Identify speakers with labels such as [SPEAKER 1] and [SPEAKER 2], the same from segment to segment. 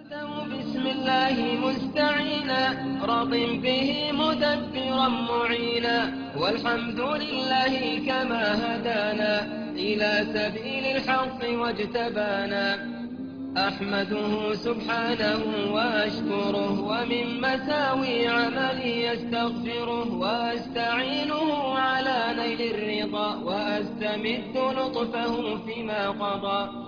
[SPEAKER 1] بسم الله مستعينا راض به مدبرا معينا والحمد لله كما هدانا إلى سبيل الحق واجتبانا أحمده سبحانه وأشكره ومن مساوي عملي يستغفره وأستعينه على نيل الرضا وأستمد لطفه فيما قضى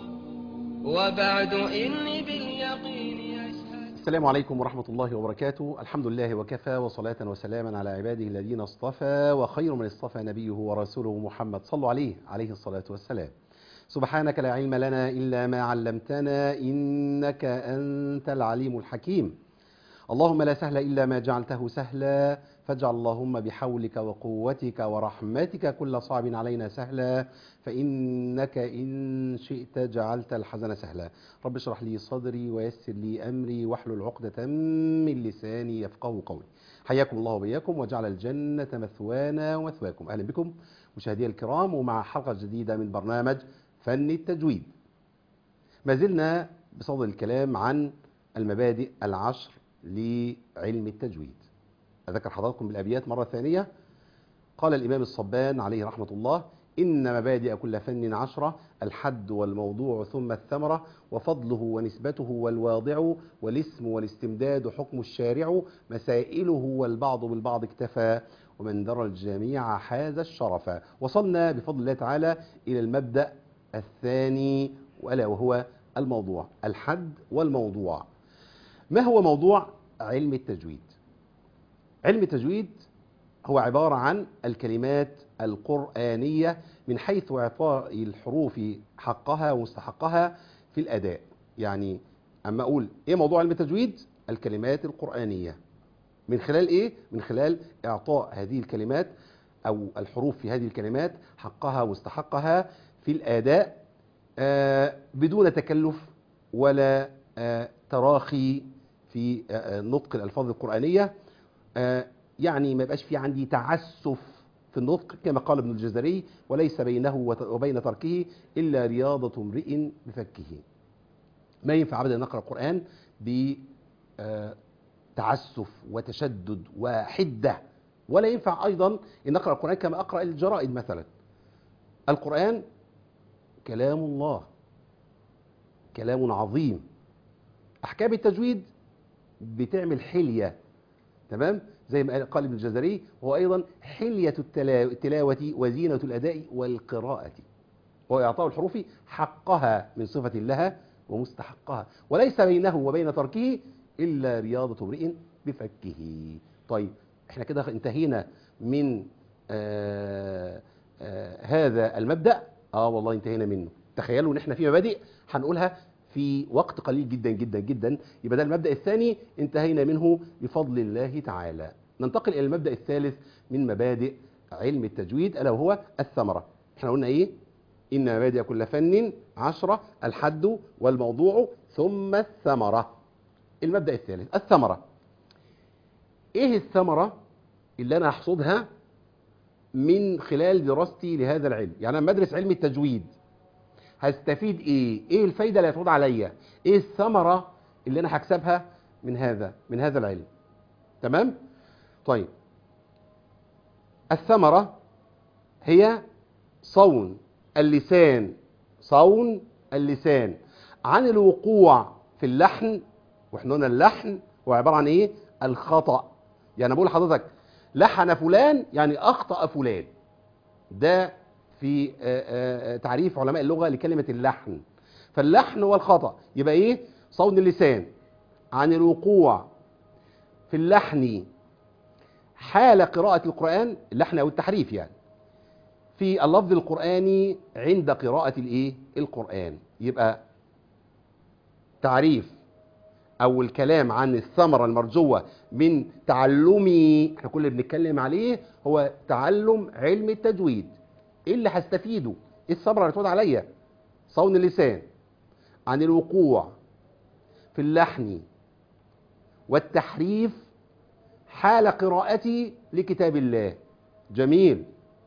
[SPEAKER 1] وبعد إني باليقين أشهد
[SPEAKER 2] السلام عليكم ورحمة الله وبركاته الحمد لله وكفى وصلاة وسلاما على عباده الذين اصطفى وخير من اصطفى نبيه ورسوله محمد صلوا عليه عليه الصلاة والسلام سبحانك لا علم لنا إلا ما علمتنا إنك أنت العليم الحكيم اللهم لا سهل إلا ما جعلته سهلا فاجعل اللهم بحولك وقوتك ورحمتك كل صعب علينا سهلا فإنك إن شئت جعلت الحزن سهلا رب اشرح لي صدري ويسر لي أمري واحلل عقدة من لساني يفقه قولي حياكم الله وبياكم وجعل الجنة مثوانا ومثواكم أهلا بكم مشاهدي الكرام ومع حلقة جديدة من برنامج فن التجويد ما زلنا بصدد الكلام عن المبادئ العشر لعلم التجويد أذكر حضراتكم بالأبيات مرة ثانية قال الإمام الصبان عليه رحمة الله إن مبادئ كل فن عشرة الحد والموضوع ثم الثمرة وفضله ونسبته والواضع والاسم والاستمداد حكم الشارع مسائله والبعض بالبعض اكتفى ومن درى الجميع حاز الشرف وصلنا بفضل الله تعالى إلى المبدأ الثاني وألا وهو الموضوع الحد والموضوع ما هو موضوع علم التجويد علم التجويد هو عبارة عن الكلمات القرآنية من حيث إعطاء الحروف حقها ومستحقها في الأداء يعني أما أقول إيه موضوع علم التجويد الكلمات القرآنية من خلال إيه؟ من خلال إعطاء هذه الكلمات أو الحروف في هذه الكلمات حقها ومستحقها في الأداء آه بدون تكلف ولا آه تراخي في آه نطق الألفاظ القرآنية يعني ما يبقاش في عندي تعسف في النطق كما قال ابن الجزري وليس بينه وبين تركه إلا رياضة امرئ بفكه ما ينفع أبدا نقرأ القرآن بتعسف وتشدد وحدة ولا ينفع أيضا أن نقرأ القرآن كما أقرأ الجرائد مثلا القرآن كلام الله كلام عظيم أحكام التجويد بتعمل حلية تمام زي ما قال ابن الجزري هو أيضا حلية التلاوة وزينة الأداء والقراءة وهو إعطاء الحروف حقها من صفة لها ومستحقها وليس بينه وبين تركه إلا رياضة امرئ بفكه طيب احنا كده انتهينا من آآ آآ هذا المبدأ اه والله انتهينا منه تخيلوا ان احنا في مبادئ هنقولها في وقت قليل جدا جدا جدا يبقى ده المبدأ الثاني انتهينا منه بفضل الله تعالى ننتقل إلى المبدأ الثالث من مبادئ علم التجويد ألا وهو الثمرة احنا قلنا ايه إن مبادئ كل فن عشرة الحد والموضوع ثم الثمرة المبدأ الثالث الثمرة ايه الثمرة اللي انا هحصدها من خلال دراستي لهذا العلم يعني انا بدرس علم التجويد هستفيد ايه ايه الفايده اللي هتعود عليا ايه الثمره اللي انا هكسبها من هذا من هذا العلم تمام طيب الثمره هي صون اللسان صون اللسان عن الوقوع في اللحن واحنا قلنا اللحن هو عباره عن ايه الخطا يعني بقول لحضرتك لحن فلان يعني اخطا فلان ده في تعريف علماء اللغة لكلمة اللحن فاللحن هو الخطأ يبقى ايه صون اللسان عن الوقوع في اللحن حال قراءة القرآن اللحن أو التحريف يعني في اللفظ القرآني عند قراءة الايه القرآن يبقى تعريف أو الكلام عن الثمرة المرجوة من تعلمي احنا كل اللي بنتكلم عليه هو تعلم علم التجويد ايه اللي هستفيده ايه الصبر اللي هتعود عليا صون اللسان عن الوقوع في اللحن والتحريف حال قراءتي لكتاب الله جميل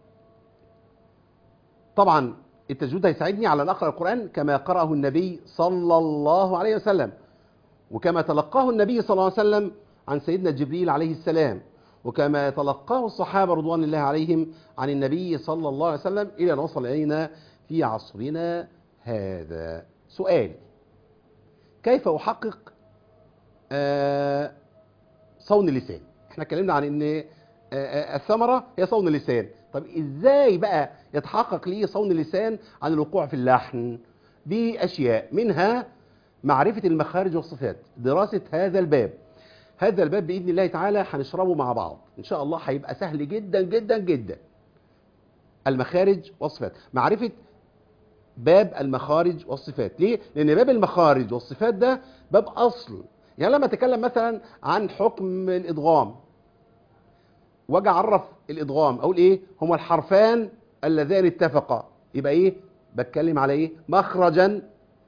[SPEAKER 2] طبعا التجويد هيساعدني على ان اقرا القران كما قراه النبي صلى الله عليه وسلم وكما تلقاه النبي صلى الله عليه وسلم عن سيدنا جبريل عليه السلام وكما تلقاه الصحابة رضوان الله عليهم عن النبي صلى الله عليه وسلم إلى أن وصل إلينا في عصرنا هذا سؤال كيف أحقق آه صون اللسان احنا اتكلمنا عن ان آه، آه، الثمرة هي صون اللسان طب ازاي بقى يتحقق لي صون اللسان عن الوقوع في اللحن بأشياء منها معرفة المخارج والصفات دراسة هذا الباب هذا الباب بإذن الله تعالى هنشربه مع بعض إن شاء الله هيبقى سهل جدا جدا جدا المخارج والصفات معرفة باب المخارج والصفات ليه؟ لأن باب المخارج والصفات ده باب أصل يعني لما أتكلم مثلا عن حكم الإدغام واجي أعرف الإدغام أقول إيه؟ هما الحرفان اللذان اتفقا يبقى إيه؟ بتكلم على إيه؟ مخرجا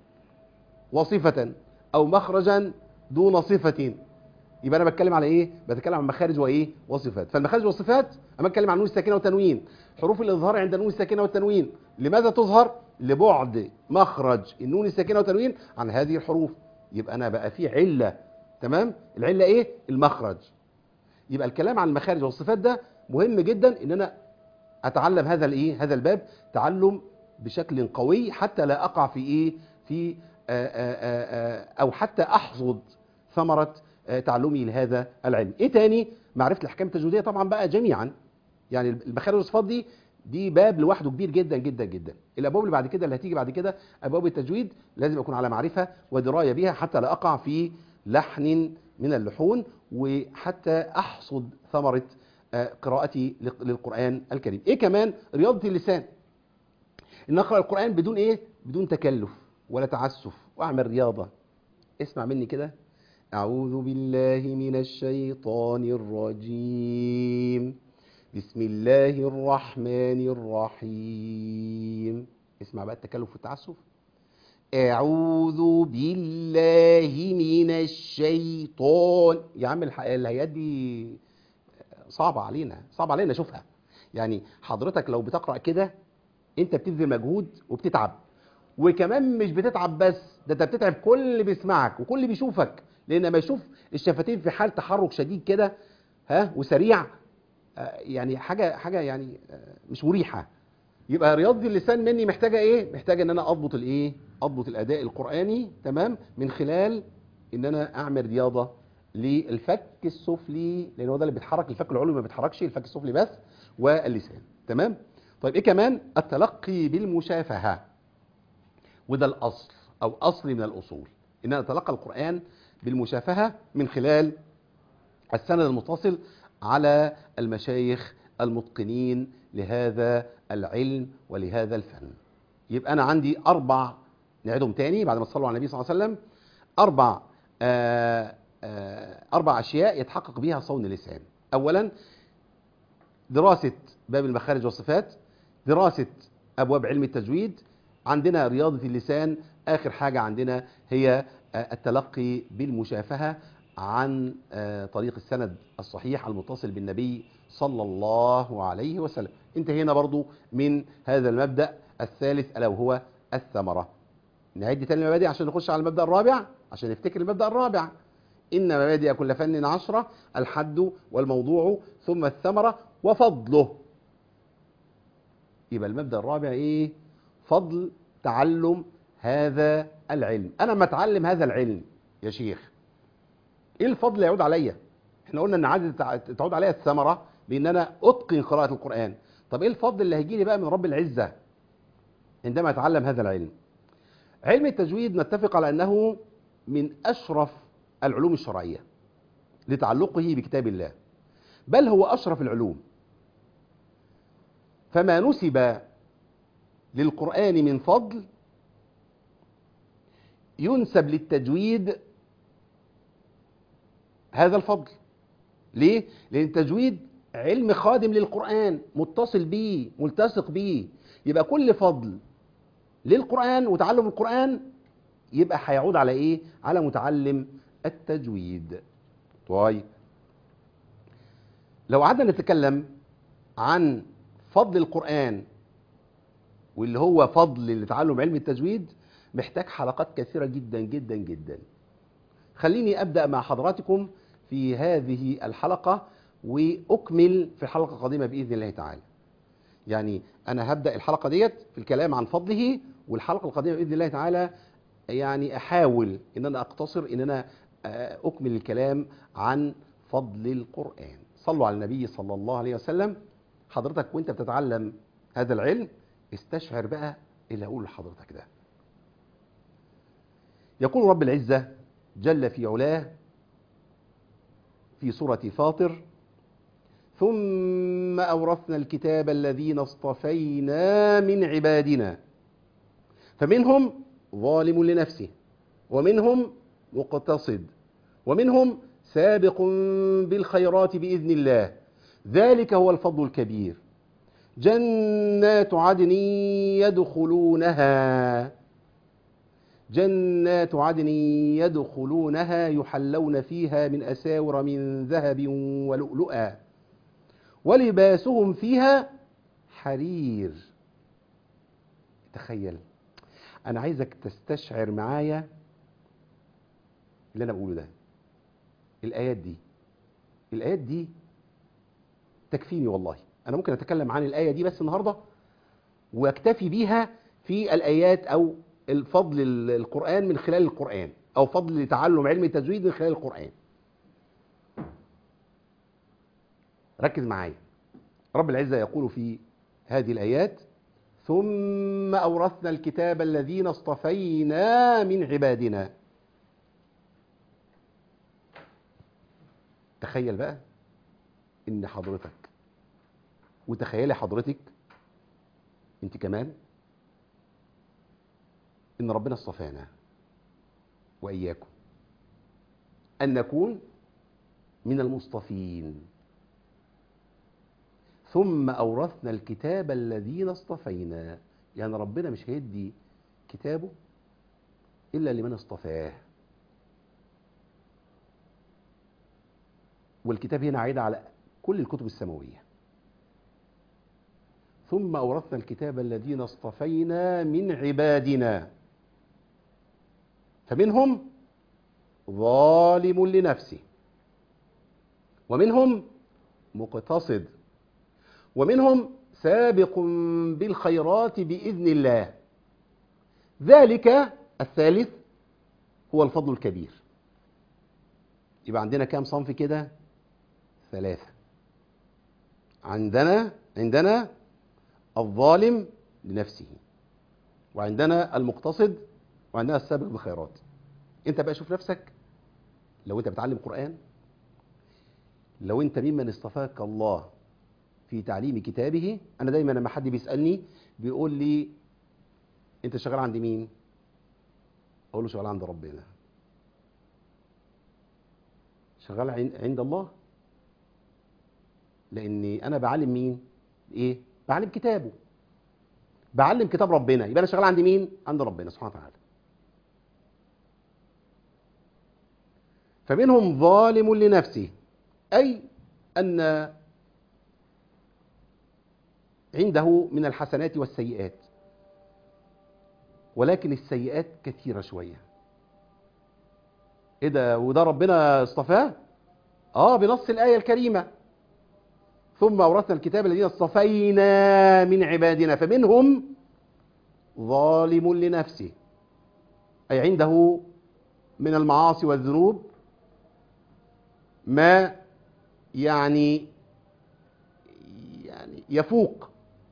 [SPEAKER 2] وصفة أو مخرجا دون صفة يبقى انا بتكلم على ايه بتكلم عن مخارج وايه وصفات فالمخارج والصفات اما اتكلم عن نون الساكنه والتنوين حروف الاظهار عند النون الساكنه والتنوين لماذا تظهر لبعد مخرج النون الساكنه والتنوين عن هذه الحروف يبقى انا بقى في عله تمام العله ايه المخرج يبقى الكلام عن المخارج والصفات ده مهم جدا ان انا اتعلم هذا الايه هذا الباب تعلم بشكل قوي حتى لا اقع في ايه في آآ آآ آآ او حتى احصد ثمره آه، تعلمي لهذا العلم ايه تاني معرفه الاحكام التجويديه طبعا بقى جميعا يعني المخارج والصفات دي دي باب لوحده كبير جدا جدا جدا الابواب اللي بعد كده اللي هتيجي بعد كده ابواب التجويد لازم اكون على معرفه ودرايه بها حتى لا اقع في لحن من اللحون وحتى احصد ثمره آه، قراءتي لق- للقران الكريم ايه كمان رياضه اللسان ان اقرا القران بدون ايه بدون تكلف ولا تعسف واعمل رياضه اسمع مني كده أعوذ بالله من الشيطان الرجيم بسم الله الرحمن الرحيم اسمع بقى التكلف والتعسف أعوذ بالله من الشيطان يا عم الح- الهيئات دي صعبة علينا صعب علينا اشوفها يعني حضرتك لو بتقرأ كده انت بتبذل مجهود وبتتعب وكمان مش بتتعب بس ده انت بتتعب كل اللي بيسمعك وكل اللي بيشوفك لان لما يشوف الشفتين في حال تحرك شديد كده ها وسريع آه، يعني حاجه حاجه يعني آه، مش مريحه يبقى رياضه اللسان مني محتاجه ايه محتاجه ان انا اضبط الايه اضبط الاداء القراني تمام من خلال ان انا اعمل رياضه للفك السفلي لان هو ده اللي بيتحرك الفك العلوي ما بيتحركش الفك السفلي بس واللسان تمام طيب ايه كمان التلقي بالمشافهه وده الاصل او اصل من الاصول ان انا اتلقى القران بالمشافهه من خلال السند المتصل على المشايخ المتقنين لهذا العلم ولهذا الفن يبقى انا عندي اربع نعيدهم تاني بعد ما تصلوا على النبي صلى الله عليه وسلم اربع آآ آآ اربع اشياء يتحقق بها صون اللسان اولا دراسه باب المخارج والصفات دراسه ابواب علم التجويد عندنا رياضه اللسان اخر حاجه عندنا هي آه، التلقي بالمشافهه عن آه، طريق السند الصحيح المتصل بالنبي صلى الله عليه وسلم انتهينا برضو من هذا المبدأ الثالث ألا وهو الثمرة نعد تاني المبادئ عشان نخش على المبدأ الرابع عشان نفتكر المبدأ الرابع إن مبادئ كل فن عشرة الحد والموضوع ثم الثمرة وفضله يبقى المبدأ الرابع إيه فضل تعلم هذا العلم أنا ما أتعلم هذا العلم يا شيخ ايه الفضل اللي يعود عليا احنا قلنا ان عاده تع- تعود عليا الثمره بان انا اتقن قراءه القران طب ايه الفضل اللي هيجي لي بقى من رب العزه عندما اتعلم هذا العلم علم التجويد نتفق على انه من اشرف العلوم الشرعيه لتعلقه بكتاب الله بل هو اشرف العلوم فما نسب للقران من فضل ينسب للتجويد هذا الفضل ليه؟ لأن التجويد علم خادم للقرآن متصل بيه ملتصق بيه يبقى كل فضل للقرآن وتعلم القرآن يبقى هيعود على إيه؟ على متعلم التجويد طيب لو قعدنا نتكلم عن فضل القرآن واللي هو فضل لتعلم علم التجويد محتاج حلقات كثيرة جدا جدا جدا خليني أبدأ مع حضراتكم في هذه الحلقة وأكمل في الحلقة القادمة بإذن الله تعالى يعني أنا هبدأ الحلقة ديت في الكلام عن فضله والحلقة القادمة بإذن الله تعالى يعني أحاول إن أنا أقتصر إن أنا أكمل الكلام عن فضل القرآن صلوا على النبي صلى الله عليه وسلم حضرتك وانت بتتعلم هذا العلم استشعر بقى اللي هقوله لحضرتك ده يقول رب العزة جل في علاه في سورة فاطر ثم أورثنا الكتاب الذين اصطفينا من عبادنا فمنهم ظالم لنفسه ومنهم مقتصد ومنهم سابق بالخيرات بإذن الله ذلك هو الفضل الكبير جنات عدن يدخلونها جنات عدن يدخلونها يحلون فيها من أساور من ذهب ولؤلؤا ولباسهم فيها حرير تخيل أنا عايزك تستشعر معايا اللي أنا بقوله ده الآيات دي الآيات دي تكفيني والله أنا ممكن أتكلم عن الآية دي بس النهاردة وأكتفي بيها في الآيات أو الفضل القرآن من خلال القرآن أو فضل تعلم علم التجويد من خلال القرآن ركز معايا رب العزة يقول في هذه الآيات ثم أورثنا الكتاب الذين اصطفينا من عبادنا تخيل بقى ان حضرتك وتخيلي حضرتك انت كمان ان ربنا اصطفانا واياكم ان نكون من المصطفين ثم اورثنا الكتاب الذين اصطفينا يعني ربنا مش هيدي كتابه الا لمن اصطفاه والكتاب هنا عايد على كل الكتب السماوية ثم أورثنا الكتاب الذين اصطفينا من عبادنا فمنهم ظالم لنفسه ومنهم مقتصد ومنهم سابق بالخيرات بإذن الله ذلك الثالث هو الفضل الكبير يبقى عندنا كام صنف كده ثلاثة عندنا عندنا الظالم لنفسه وعندنا المقتصد وعندنا السابق بالخيرات انت بقى شوف نفسك لو انت بتعلم قرآن لو انت ممن اصطفاك الله في تعليم كتابه انا دايما لما حد بيسألني بيقول لي انت شغال عند مين اقول له شغال عند ربنا شغال عند الله لاني انا بعلم مين ايه بعلم كتابه بعلم كتاب ربنا يبقى انا شغال عند مين عند ربنا سبحانه وتعالى فمنهم ظالم لنفسه اي ان عنده من الحسنات والسيئات ولكن السيئات كثيره شويه ايه ده وده ربنا اصطفاه اه بنص الايه الكريمه ثم أورثنا الكتاب الذين اصطفينا من عبادنا فمنهم ظالم لنفسه أي عنده من المعاصي والذنوب ما يعني يعني يفوق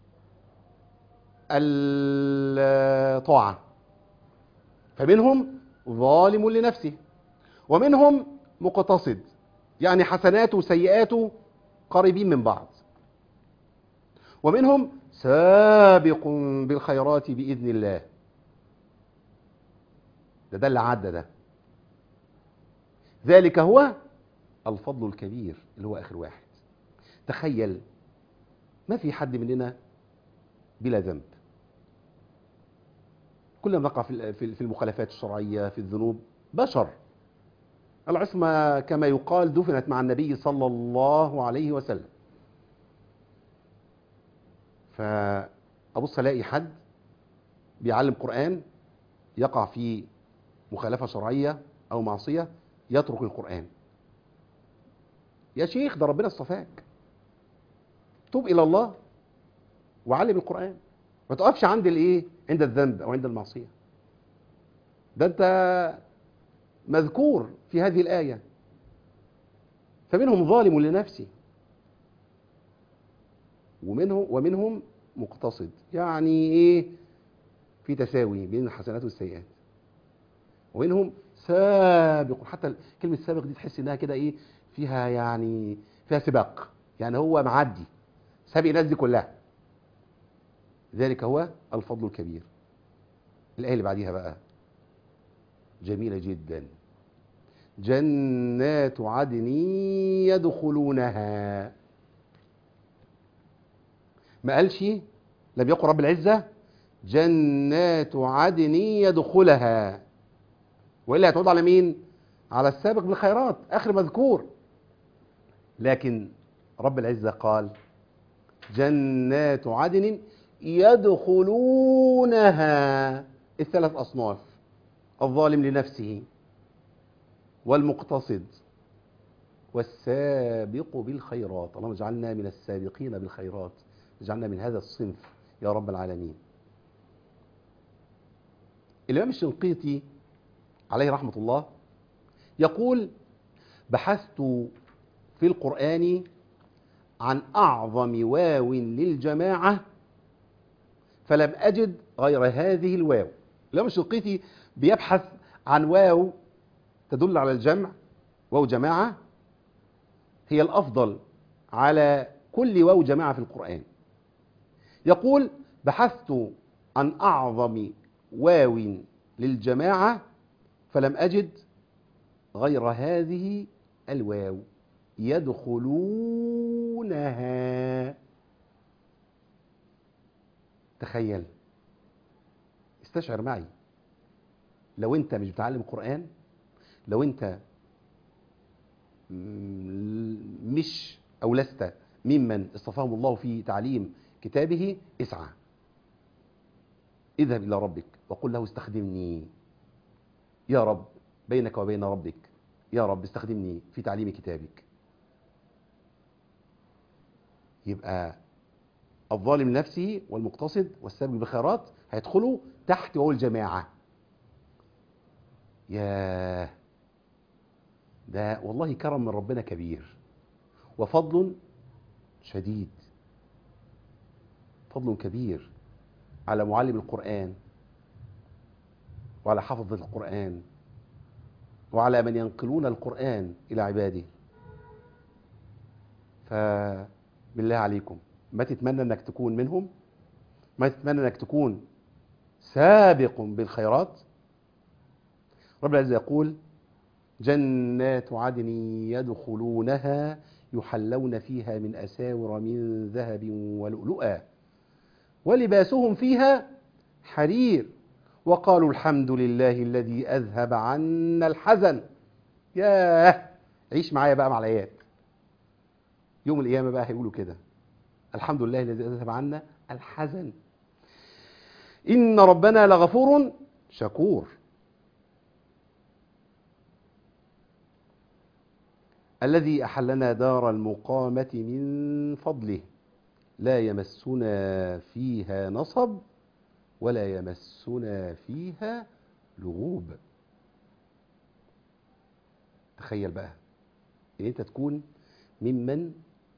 [SPEAKER 2] الطاعة فمنهم ظالم لنفسه ومنهم مقتصد يعني حسناته وسيئاته قريبين من بعض ومنهم سابق بالخيرات بإذن الله ده ده اللي عدى ده ذلك هو الفضل الكبير اللي هو آخر واحد تخيل ما في حد مننا بلا ذنب كلنا نقع في المخالفات الشرعية في الذنوب بشر العصمة كما يقال دفنت مع النبي صلى الله عليه وسلم فأبص ألاقي حد بيعلم قرآن يقع في مخالفة شرعية أو معصية يترك القرآن يا شيخ ده ربنا اصطفاك توب إلى الله وعلم القرآن ما تقفش عند الايه عند الذنب او عند المعصية ده انت مذكور في هذه الآية فمنهم ظالم لنفسه ومنهم ومنهم مقتصد يعني ايه في تساوي بين الحسنات والسيئات ومنهم سابق حتى كلمة سابق دي تحس انها كده ايه فيها يعني فيها سباق يعني هو معدي سابق الناس دي كلها ذلك هو الفضل الكبير الآية اللي بعديها بقى جميلة جدا جنات عدن يدخلونها ما قالش لم يقل رب العزة جنات عدن يدخلها وإلا هتعود على مين على السابق بالخيرات آخر مذكور لكن رب العزة قال جنات عدن يدخلونها الثلاث أصناف الظالم لنفسه والمقتصد والسابق بالخيرات اللهم اجعلنا من السابقين بالخيرات اجعلنا من هذا الصنف يا رب العالمين الإمام الشنقيطي عليه رحمة الله يقول بحثت في القرآن عن أعظم واو للجماعة فلم أجد غير هذه الواو الإمام الشنقيطي بيبحث عن واو تدل على الجمع واو جماعة هي الأفضل على كل واو جماعة في القرآن يقول بحثت عن أعظم واو للجماعة فلم أجد غير هذه الواو يدخلونها تخيل استشعر معي لو انت مش بتعلم قرآن لو انت مش او لست ممن اصطفاهم الله في تعليم كتابه اسعى اذهب الى ربك وقل له استخدمني يا رب بينك وبين ربك يا رب استخدمني في تعليم كتابك يبقى الظالم نفسه والمقتصد والسابق بالخيرات هيدخلوا تحت واو الجماعة ياه ده والله كرم من ربنا كبير وفضل شديد فضل كبير على معلم القرآن وعلى حفظ القرآن وعلى من ينقلون القرآن إلى عباده فبالله عليكم ما تتمنى انك تكون منهم ما تتمنى انك تكون سابق بالخيرات رب العزة يقول جنات عدن يدخلونها يحلون فيها من أساور من ذهب ولؤلؤا ولباسهم فيها حرير وقالوا الحمد لله الذي أذهب عنا الحزن ياه عيش معايا بقى مع الآيات يوم القيامة بقى هيقولوا كده الحمد لله الذي أذهب عنا الحزن إن ربنا لغفور شكور الذي أحلنا دار المقامة من فضله لا يمسنا فيها نصب ولا يمسنا فيها لغوب تخيل بقى ان انت تكون ممن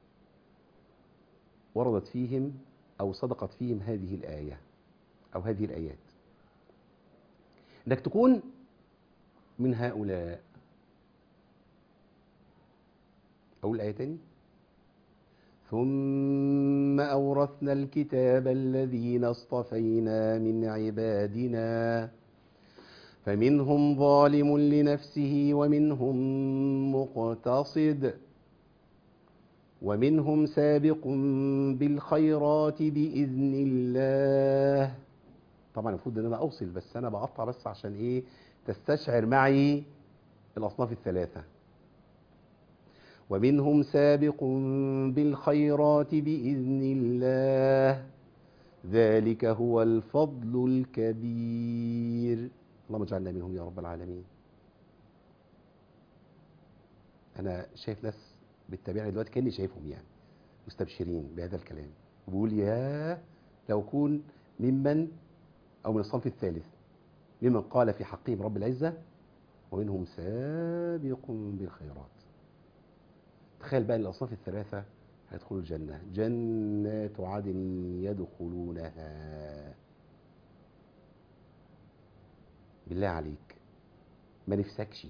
[SPEAKER 2] وردت فيهم او صدقت فيهم هذه الايه او هذه الايات انك تكون من هؤلاء اقول الايه تاني ثم أورثنا الكتاب الذين اصطفينا من عبادنا فمنهم ظالم لنفسه ومنهم مقتصد ومنهم سابق بالخيرات بإذن الله طبعا المفروض ان انا اوصل بس انا بقطع بس عشان ايه تستشعر معي الاصناف الثلاثه ومنهم سابق بالخيرات بإذن الله ذلك هو الفضل الكبير اللهم اجعلنا منهم يا رب العالمين انا شايف ناس بتتابعني دلوقتي كاني شايفهم يعني مستبشرين بهذا الكلام وبيقول يا لو اكون ممن او من الصنف الثالث ممن قال في حقهم رب العزه ومنهم سابق بالخيرات تخيل بقى ان الاصناف الثلاثه هيدخلوا الجنه جنات عدن يدخلونها بالله عليك ما نفسكش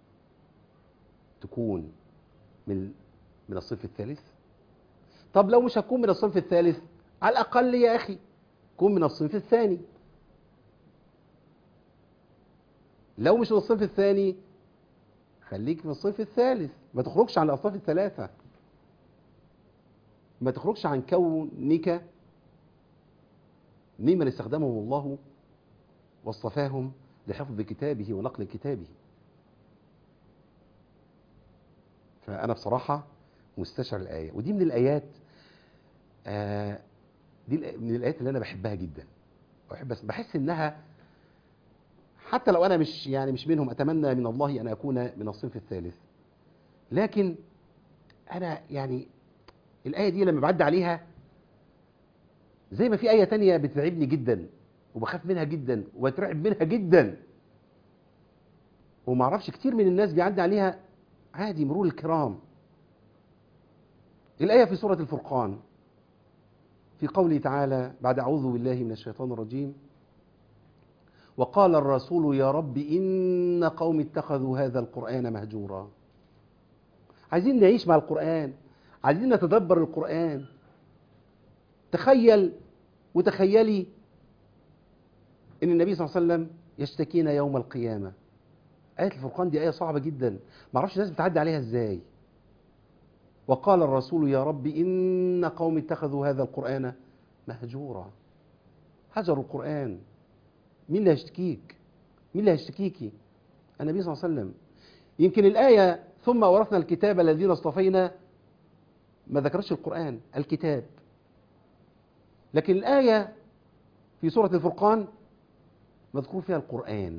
[SPEAKER 2] تكون من من الصنف الثالث طب لو مش هتكون من الصنف الثالث على الاقل يا اخي كون من الصنف الثاني لو مش من الصنف الثاني خليك من الصنف الثالث ما تخرجش عن الاصناف الثلاثه ما تخرجش عن كونك ممن استخدمهم الله واصطفاهم لحفظ كتابه ونقل كتابه فأنا بصراحة مستشعر الآية ودي من الآيات آه دي الآ- من الآيات اللي أنا بحبها جدا بحب أس- بحس إنها حتى لو أنا مش يعني مش منهم أتمنى من الله أن أكون من الصنف الثالث لكن أنا يعني الآية دي لما بعدي عليها زي ما في آية تانية بتتعبني جدا وبخاف منها جدا وبترعب منها جدا وما اعرفش كتير من الناس بيعدي عليها عادي مرور الكرام الآية في سورة الفرقان في قوله تعالى بعد أعوذ بالله من الشيطان الرجيم وقال الرسول يا رب إن قوم اتخذوا هذا القرآن مهجورا عايزين نعيش مع القرآن عايزين نتدبر القرآن تخيل وتخيلي ان النبي صلى الله عليه وسلم يشتكينا يوم القيامه ايه الفرقان دي ايه صعبه جدا ما اعرفش الناس بتعدي عليها ازاي وقال الرسول يا رب ان قوم اتخذوا هذا القران مهجورا هجروا القران مين اللي هيشتكيك مين اللي هيشتكيكي النبي صلى الله عليه وسلم يمكن الايه ثم اورثنا الكتاب الذين اصطفينا ما ذكرش القران الكتاب لكن الايه في سوره الفرقان مذكور فيها القرآن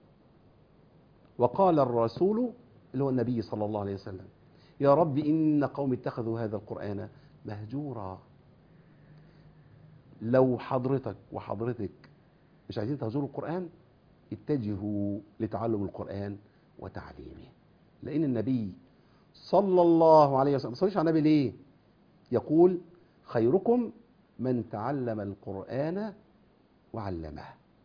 [SPEAKER 2] وقال الرسول اللي هو النبي صلى الله عليه وسلم يا رب إن قوم اتخذوا هذا القرآن مهجورا لو حضرتك وحضرتك مش عايزين تهجروا القرآن اتجهوا لتعلم القرآن وتعليمه لأن النبي صلى الله عليه وسلم ما تصليش على النبي ليه يقول خيركم من تعلم القرآن وعلمه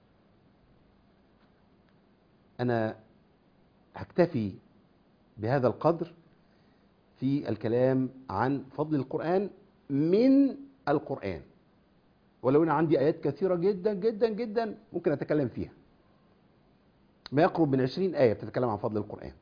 [SPEAKER 2] أنا هكتفي بهذا القدر في الكلام عن فضل القرآن من القرآن ولو أنا عندي آيات كثيرة جدا جدا جدا ممكن أتكلم فيها ما يقرب من عشرين آية بتتكلم عن فضل القرآن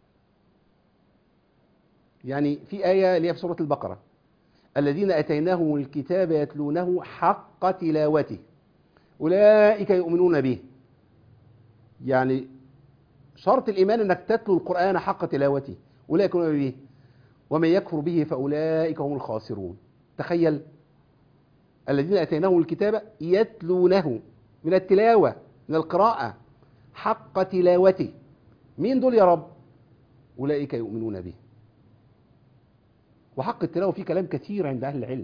[SPEAKER 2] يعني في آية اللي هي في سورة البقرة الذين أتيناهم الكتاب يتلونه حق تلاوته أولئك يؤمنون به يعني شرط الإيمان أنك تتلو القرآن حق تلاوته أولئك يؤمنون به ومن يكفر به فأولئك هم الخاسرون تخيل الذين أتيناهم الكتاب يتلونه من التلاوة من القراءة حق تلاوته مين دول يا رب أولئك يؤمنون به وحق التلاوة فيه كلام كثير عند أهل العلم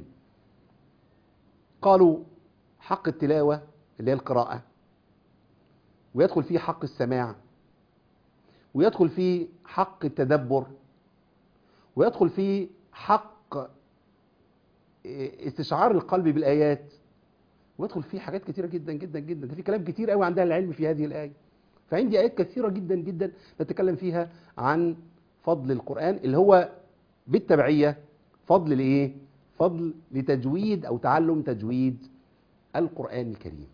[SPEAKER 2] قالوا حق التلاوة اللي هي القراءة ويدخل فيه حق السماع ويدخل فيه حق التدبر ويدخل فيه حق استشعار القلب بالآيات ويدخل فيه حاجات كثيرة جدا جدا جدا ده في كلام كتير قوي عند أهل العلم في هذه الآية فعندي آيات كثيرة جدا جدا نتكلم فيها عن فضل القرآن اللي هو بالتبعية فضل لإيه؟ فضل لتجويد أو تعلم تجويد القرآن الكريم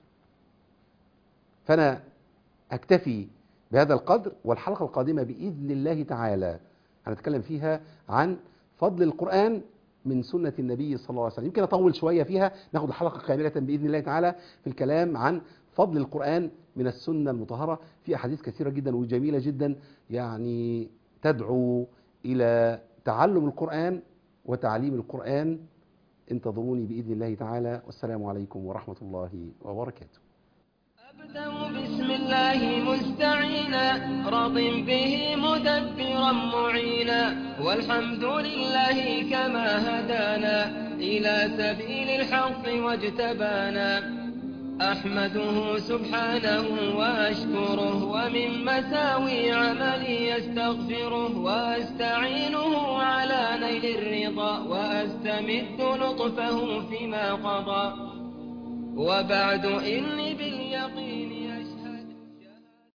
[SPEAKER 2] فأنا أكتفي بهذا القدر والحلقة القادمة بإذن الله تعالى هنتكلم فيها عن فضل القرآن من سنة النبي صلى الله عليه وسلم يمكن أطول شوية فيها ناخد الحلقة كاملة بإذن الله تعالى في الكلام عن فضل القرآن من السنة المطهرة في أحاديث كثيرة جدا وجميلة جدا يعني تدعو إلى تعلم القرآن وتعليم القرآن انتظروني بإذن الله تعالى والسلام عليكم ورحمة الله وبركاته
[SPEAKER 1] بسم الله مستعينا راض به مدبرا معينا والحمد لله كما هدانا إلى سبيل الحق واجتبانا أحمده سبحانه وأشكره ومن مساوي عملي يستغفره وأستعينه على نيل الرضا وأستمد لطفه فيما قضى وبعد إني باليقين